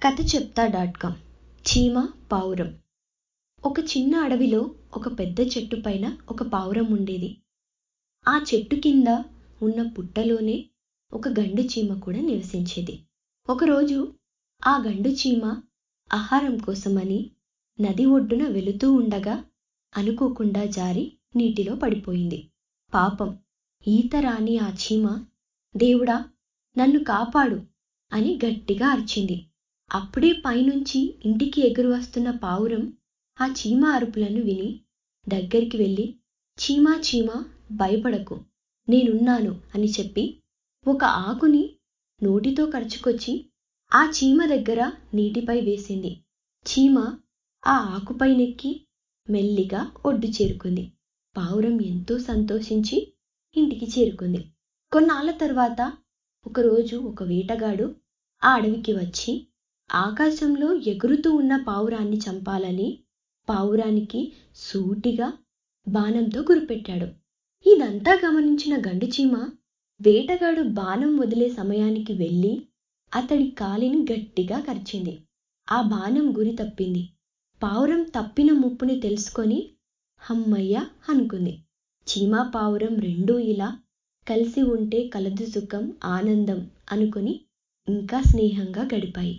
కథ చెప్తా dot com చీమ పావురం ఒక చిన్న అడవిలో ఒక పెద్ద చెట్టు పైన ఒక పావురం ఉండేది ఆ చెట్టు కింద ఉన్న పుట్టలోనే ఒక గండు చీమ కూడా నివసించేది ఒకరోజు ఆ గండు చీమ ఆహారం కోసమని నది ఒడ్డున వెళుతూ ఉండగా అనుకోకుండా జారి నీటిలో పడిపోయింది పాపం ఈత రాని ఆ చీమ దేవుడా నన్ను కాపాడు అని గట్టిగా అరిచింది అప్పుడే పైనుంచి ఇంటికి ఎగురు వస్తున్న పావురం ఆ చీమ అరుపులను విని దగ్గరికి వెళ్ళి చీమా చీమా భయపడకు నేనున్నాను అని చెప్పి ఒక ఆకుని నోటితో కరుచుకొచ్చి ఆ చీమ దగ్గర నీటిపై వేసింది చీమ ఆ ఆకుపైనెక్కి మెల్లిగా ఒడ్డు చేరుకుంది పావురం ఎంతో సంతోషించి ఇంటికి చేరుకుంది కొన్నాళ్ళ తర్వాత ఒకరోజు ఒక వేటగాడు ఆ అడవికి వచ్చి ఆకాశంలో ఎగురుతూ ఉన్న పావురాన్ని చంపాలని పావురానికి సూటిగా బాణంతో గురిపెట్టాడు ఇదంతా గమనించిన గండుచీమ వేటగాడు బాణం వదిలే సమయానికి వెళ్ళి అతడి కాలిని గట్టిగా కరిచింది ఆ బాణం గురి తప్పింది పావురం తప్పిన ముప్పుని తెలుసుకొని హమ్మయ్య అనుకుంది చీమ పావురం రెండూ ఇలా కలిసి ఉంటే కలదు సుఖం ఆనందం అనుకుని ఇంకా స్నేహంగా గడిపాయి